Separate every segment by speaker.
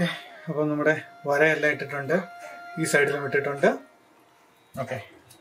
Speaker 1: Okay അപ്പോൾ നമ്മുടെ വരയെല്ലാം ഇട്ടിട്ടുണ്ട് ഈ സൈഡിലും ഇട്ടിട്ടുണ്ട് ഓക്കെ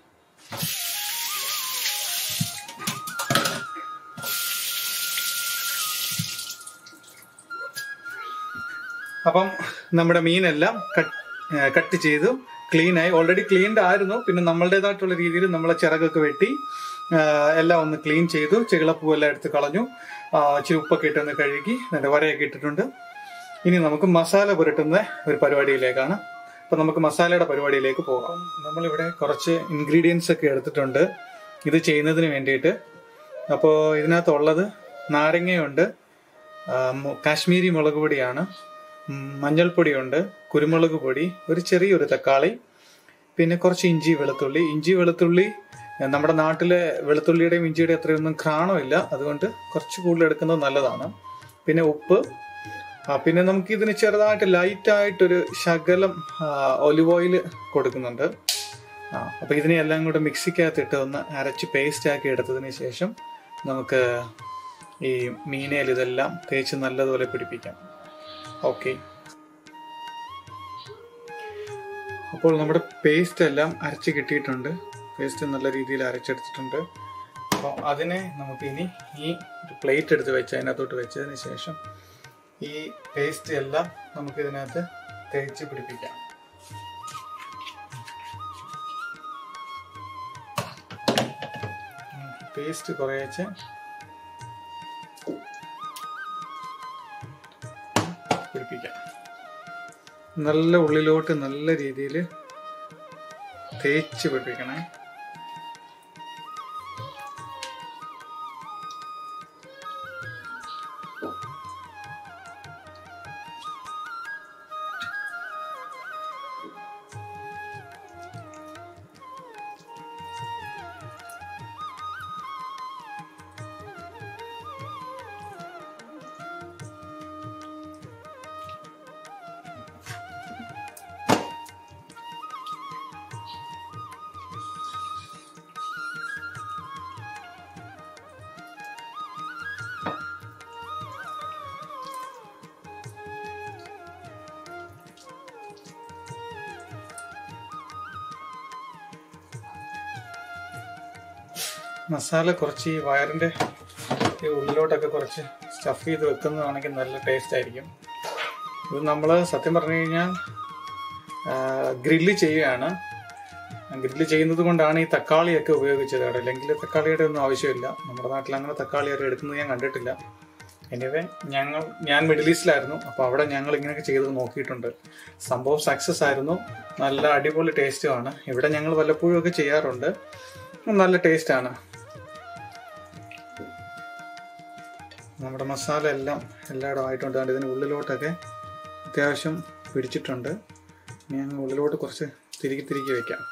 Speaker 1: അപ്പം നമ്മുടെ മീനെല്ലാം കട്ട് കട്ട് ചെയ്തു ക്ലീൻ ആയി ഓൾറെഡി ക്ലീൻഡ് ആയിരുന്നു പിന്നെ നമ്മളുടേതായിട്ടുള്ള രീതിയിൽ നമ്മളെ ചിറകൊക്കെ വെട്ടി ആ, എല്ലാം ഒന്ന് ക്ലീൻ ചെയ്തു ചെകിളപ്പൂവെല്ലാം എടുത്ത് കളഞ്ഞു ആ, ഇച്ചിരി ഉപ്പൊക്കെ ഇട്ടൊന്ന് കഴുകി അതിന്റെ വരയൊക്കെ ഇട്ടിട്ടുണ്ട് ഇനി നമുക്ക് മസാല പുരട്ടുന്ന ഒരു പരിപാടിയിലേക്കാണ് അപ്പൊ നമുക്ക് മസാലയുടെ പരിപാടിയിലേക്ക് പോകാം നമ്മളിവിടെ കുറച്ച് ഇൻഗ്രീഡിയൻസ് ഒക്കെ എടുത്തിട്ടുണ്ട് ഇത് ചെയ്യുന്നതിന് വേണ്ടിയിട്ട് അപ്പോൾ ഇതിനകത്തുള്ളത് നാരങ്ങയുണ്ട് ആ, മു- കാശ്മീരി മുളക് പൊടിയാണ് ഉം, മഞ്ഞൾപ്പൊടിയുണ്ട് കുരുമുളക് പൊടി ഒരു ചെറിയൊരു തക്കാളി പിന്നെ കുറച്ച് ഇഞ്ചി വെളുത്തുള്ളി ഇഞ്ചി വെളുത്തുള്ളി ഏ, നമ്മുടെ നാട്ടിലെ വെളുത്തുള്ളിയുടെയും ഇഞ്ചിയുടെയും അത്രയൊന്നും ഘ്രാണമില്ല അതുകൊണ്ട് കുറച്ച് കൂടുതൽ എടുക്കുന്നത് നല്ലതാണ് പിന്നെ ഉപ്പ് ആ, പിന്നെ നമുക്ക് ഇതിന് ചെറുതായിട്ട് ലൈറ്റായിട്ടൊരു ശകലം ഒലിവ് ഓയിൽ കൊടുക്കുന്നുണ്ട് ആ അപ്പൊ ഇതിനെ എല്ലാം കൂടെ മിക്സിക്കകത്തിട്ട് ഒന്ന് അരച്ച് പേസ്റ്റ് ആക്കി എടുത്തതിന് ശേഷം നമുക്ക് ഈ മീനയിൽ ഇതെല്ലാം തേച്ച് നല്ലതുപോലെ പിടിപ്പിക്കാം ഓക്കെ അപ്പോൾ നമ്മുടെ പേസ്റ്റ് എല്ലാം അരച്ച് കിട്ടിയിട്ടുണ്ട് പേസ്റ്റ് നല്ല രീതിയിൽ അരച്ചെടുത്തിട്ടുണ്ട് അപ്പോൾ അതിനെ നമുക്ക് ഇനി ഈ ഒരു പ്ലേറ്റ് എടുത്ത് വെച്ച് അതിനകത്തോട്ട് വെച്ചതിന് ശേഷം ഈ പേസ്റ്റ് എല്ലാം നമുക്ക് ഇതിനകത്ത് തേച്ച് പിടിപ്പിക്കാം പേസ്റ്റ് കുറേച്ച് പിടിപ്പിക്കാം നല്ല ഉള്ളിലോട്ട് നല്ല രീതിയിൽ തേച്ച് പിടിപ്പിക്കണേ മസാല കുറച്ച് ഈ വയറിന്റെ ഈ ഉള്ളിലോട്ടൊക്കെ കുറച്ച് സ്റ്റഫ് ചെയ്ത് വെക്കുന്നതാണെങ്കിൽ നല്ല ടേസ്റ്റ് ആയിരിക്കും ഇത് നമ്മൾ സത്യം പറഞ്ഞു കഴിഞ്ഞാൽ ഗ്രില്ല് ചെയ്യുകയാണ് ഗ്രില്ല് ചെയ്യുന്നത് കൊണ്ടാണ് ഈ തക്കാളിയൊക്കെ ഉപയോഗിച്ചത് അവിടെ അല്ലെങ്കിൽ തക്കാളിയുടെ ഒന്നും ആവശ്യമില്ല നമ്മുടെ നാട്ടിൽ അങ്ങനെ തക്കാളി ആരും എടുക്കുന്നത് ഞാൻ കണ്ടിട്ടില്ല എനിവേ ഞങ്ങൾ ഞാൻ മിഡിൽ ഈസ്റ്റിലായിരുന്നു അപ്പോൾ അവിടെ ഞങ്ങൾ ഇങ്ങനെയൊക്കെ ചെയ്ത് നോക്കിയിട്ടുണ്ട് സംഭവം സക്സസ് ആയിരുന്നു നല്ല അടിപൊളി ടേസ്റ്റുമാണ് ഇവിടെ ഞങ്ങൾ വല്ലപ്പോഴും ഒക്കെ ചെയ്യാറുണ്ട് നല്ല ടേസ്റ്റാണ് നമ്മുടെ മസാല എല്ലാം എല്ലായിടും ആയിട്ടുണ്ട് അതുകൊണ്ട് ഇതിന് ഉള്ളിലോട്ടൊക്കെ അത്യാവശ്യം പിടിച്ചിട്ടുണ്ട് ഇനി ഞങ്ങൾ ഉള്ളിലോട്ട് കുറച്ച് തിരികെ തിരികെ വെക്കാം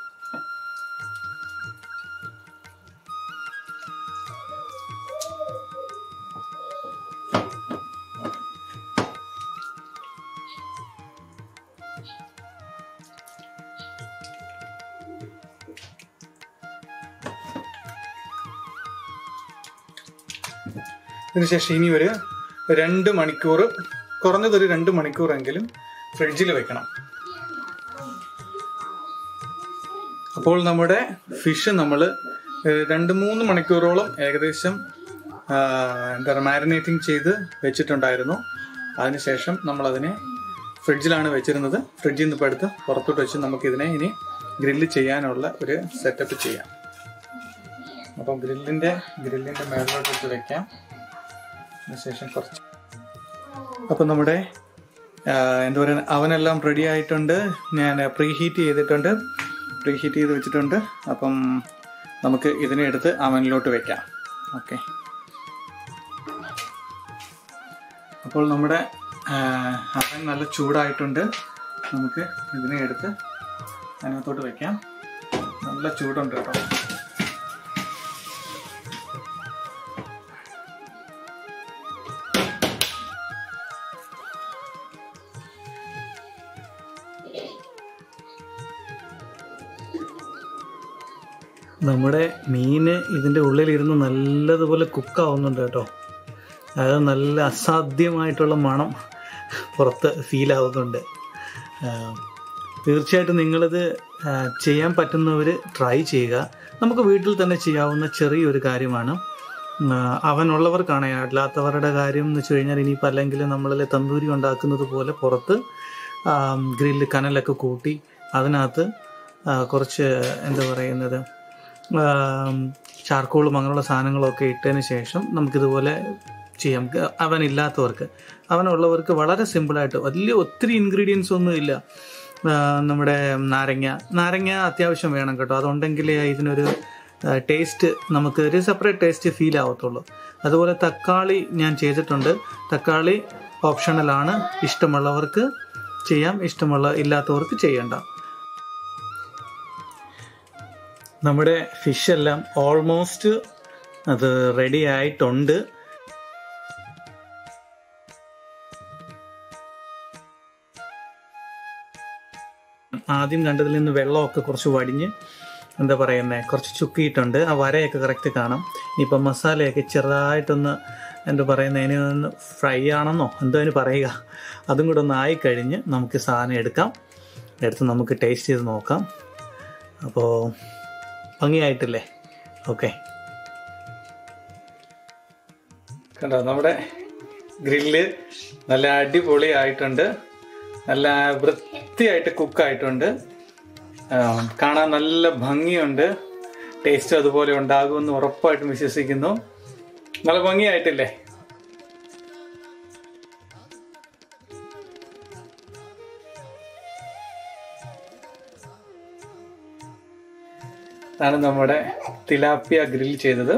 Speaker 1: ഇതിനുശേഷം ഇനി ഒരു രണ്ട് മണിക്കൂർ കുറഞ്ഞതൊരു രണ്ട് മണിക്കൂറെങ്കിലും ഫ്രിഡ്ജിൽ വെക്കണം അപ്പോൾ നമ്മുടെ ഫിഷ് നമ്മൾ രണ്ട് മൂന്ന് മണിക്കൂറോളം ഏകദേശം ആ, എന്താ പറയുക മാരിനേറ്റിംഗ് ചെയ്ത് വെച്ചിട്ടുണ്ടായിരുന്നു അതിനുശേഷം നമ്മളതിനെ ഫ്രിഡ്ജിലാണ് വെച്ചിരുന്നത് ഫ്രിഡ്ജിൽ നിന്ന് ഇപ്പോൾ എടുത്ത് പുറത്തോട്ട് വെച്ച് നമുക്കിതിനെ ഇനി ഗ്രില്ല് ചെയ്യാനുള്ള ഒരു സെറ്റപ്പ് ചെയ്യാം അപ്പം ഗ്രില്ലിൻ്റെ ഗ്രില്ലിൻ്റെ മേളിലോട്ട് എടുത്ത് വെക്കാം അതിനുശേഷം കുറച്ച് അപ്പം നമ്മുടെ ആ, എന്താ പറയുക അവനെല്ലാം റെഡി ആയിട്ടുണ്ട് ഞാൻ പ്രീ ഹീറ്റ് ചെയ്തിട്ടുണ്ട് പ്രീ ഹീറ്റ് ചെയ്ത് വെച്ചിട്ടുണ്ട് അപ്പം നമുക്ക് ഇതിനെ എടുത്ത് അവനിലോട്ട് വെക്കാം ഓക്കെ അപ്പോൾ നമ്മുടെ ആ, അവൻ നല്ല ചൂടായിട്ടുണ്ട് നമുക്ക് ഇതിനെ എടുത്ത് അതിനകത്തോട്ട് വെക്കാം നല്ല ചൂടുണ്ട് കേട്ടോ നമ്മുടെ മീന് ഇതിൻ്റെ ഉള്ളിലിരുന്ന് നല്ലതുപോലെ കുക്കാവുന്നുണ്ട് കേട്ടോ അതായത് നല്ല അസാധ്യമായിട്ടുള്ള മണം പുറത്ത് ഫീൽ ആവുന്നുണ്ട് ആ, തീർച്ചയായിട്ടും നിങ്ങളിത് ആ, ചെയ്യാൻ പറ്റുന്നവർ ട്രൈ ചെയ്യുക നമുക്ക് വീട്ടിൽ തന്നെ ചെയ്യാവുന്ന ചെറിയൊരു കാര്യമാണ് ഉം, ആ, അവനുള്ളവർക്കാണ് അല്ലാത്തവരുടെ കാര്യം എന്ന് വെച്ച് കഴിഞ്ഞാൽ ഇനിയിപ്പോൾ അല്ലെങ്കിൽ നമ്മളിൽ തന്തൂരി ഉണ്ടാക്കുന്നത് പോലെ പുറത്ത് ഗ്രില്ല് കനലൊക്കെ കൂട്ടി അതിനകത്ത് ആ, കുറച്ച് എന്താ പറയുന്നത് ചാർക്കോളും അങ്ങനെയുള്ള സാധനങ്ങളൊക്കെ ഇട്ടതിന് ശേഷം നമുക്കിതുപോലെ ചെയ്യാം ഗ- അവനില്ലാത്തവർക്ക് അവനുള്ളവർക്ക് വളരെ സിമ്പിളായിട്ട് വലിയ ഒത്തിരി ഇൻഗ്രീഡിയൻസ് ഒന്നും ഇല്ല ആ, നമ്മുടെ നാരങ്ങ നാരങ്ങ അത്യാവശ്യം വേണം കേട്ടോ അതുണ്ടെങ്കിലേ ഇതിനൊരു ടേസ്റ്റ് നമുക്ക് ഒരു സെപ്പറേറ്റ് ടേസ്റ്റ് ഫീൽ ആവത്തുള്ളൂ അതുപോലെ തക്കാളി ഞാൻ ചെയ്തിട്ടുണ്ട് തക്കാളി ഓപ്ഷണലാണ് ഇഷ്ടമുള്ളവർക്ക് ചെയ്യാം ഇഷ്ടമുള്ള ഇല്ലാത്തവർക്ക് ചെയ്യണ്ട നമ്മുടെ ഫിഷ് എല്ലാം ഓൾമോസ്റ്റ് അത് റെഡി ആയിട്ടുണ്ട് ആദ്യം കണ്ടതിൽ നിന്ന് വെള്ളമൊക്കെ കുറച്ച് വടിഞ്ഞ് എന്താ പറയുന്നത് കുറച്ച് ചുക്കിയിട്ടുണ്ട് ആ വരയൊക്കെ കറക്റ്റ് കാണാം ഇനിയിപ്പം മസാലയൊക്കെ ചെറുതായിട്ടൊന്ന് എന്താ പറയുന്നത് അതിന് ഒന്ന് ഫ്രൈ ആണെന്നോ എന്തോ അതിന് പറയുക അതും കൂടെ ഒന്ന് ആയിക്കഴിഞ്ഞ് നമുക്ക് സാധനം എടുക്കാം എടുത്ത് നമുക്ക് ടേസ്റ്റ് ചെയ്ത് നോക്കാം അപ്പോൾ ഭംഗിയായിട്ടില്ലേ ഓക്കെ കണ്ടോ നമ്മുടെ ഗ്രില്ല് നല്ല അടിപൊളി ആയിട്ടുണ്ട് നല്ല വൃത്തിയായിട്ട് കുക്കായിട്ടുണ്ട് കാണാൻ നല്ല ഭംഗിയുണ്ട് ടേസ്റ്റ് അതുപോലെ ഉണ്ടാകുമെന്ന് ഉറപ്പായിട്ടും വിശ്വസിക്കുന്നു നല്ല ഭംഗിയായിട്ടില്ലേ ഇതാണ് നമ്മുടെ തിലാപ്പിയ ഗ്രിൽ ചെയ്തത്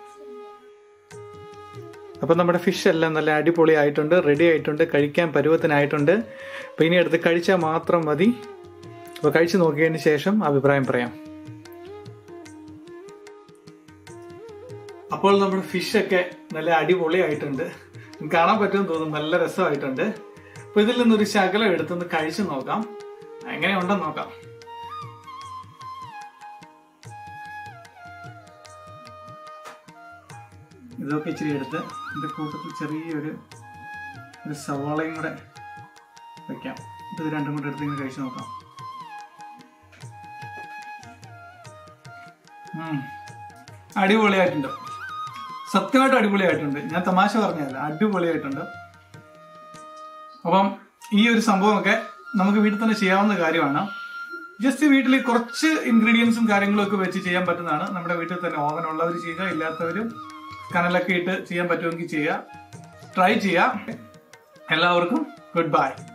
Speaker 1: അപ്പോൾ നമ്മുടെ ഫിഷ് എല്ലാം നല്ല അടിപൊളി ആയിട്ടുണ്ട് റെഡി ആയിട്ടുണ്ട് കഴിക്കാൻ പരുവത്തിനായിട്ടുണ്ട് അപ്പോൾ ഇനി എടുത്ത് കഴിച്ചാൽ മാത്രം മതി അപ്പോൾ കഴിച്ചു നോക്കിയതിന് ശേഷം അഭിപ്രായം പറയാം അപ്പോൾ നമ്മുടെ ഫിഷൊക്കെ നല്ല അടിപൊളി ആയിട്ടുണ്ട് കാണാൻ പറ്റുമെന്ന് തോന്നുന്നു നല്ല രസമായിട്ടുണ്ട് അപ്പോൾ ഇതിൽ നിന്നൊരു ശകലം എടുത്തൊന്ന് കഴിച്ചു നോക്കാം എങ്ങനെയുണ്ടെന്ന് നോക്കാം ഇതൊക്കെ ഇച്ചിരി എടുത്ത് ഇതിന്റെ കൂട്ടത്തിൽ ചെറിയൊരു ഒരു സവാളയും കൂടെ വെക്കാം ഇത് രണ്ടും കൂടെ എടുത്ത് ഇങ്ങനെ കഴിച്ചു നോക്കാം ഉം. അടിപൊളിയായിട്ടുണ്ട് സത്യമായിട്ട് അടിപൊളിയായിട്ടുണ്ട് ഞാൻ തമാശ പറഞ്ഞതല്ല അടിപൊളിയായിട്ടുണ്ട് അപ്പം ഈ ഒരു സംഭവമൊക്കെ നമുക്ക് വീട്ടിൽ തന്നെ ചെയ്യാവുന്ന കാര്യമാണ് ജസ്റ്റ് വീട്ടിൽ കുറച്ച് ഇൻഗ്രീഡിയൻസും കാര്യങ്ങളും ഒക്കെ വെച്ച് ചെയ്യാൻ പറ്റുന്നതാണ് നമ്മുടെ വീട്ടിൽ തന്നെ ഓവൻ ഉള്ളവർ ചെയ്യുക ഇല്ലാത്തവരും കനലൊക്കെ ഇട്ട് ചെയ്യാൻ പറ്റുമെങ്കിൽ ചെയ്യുക ട്രൈ ചെയ്യുക എല്ലാവർക്കും ഗുഡ് ബൈ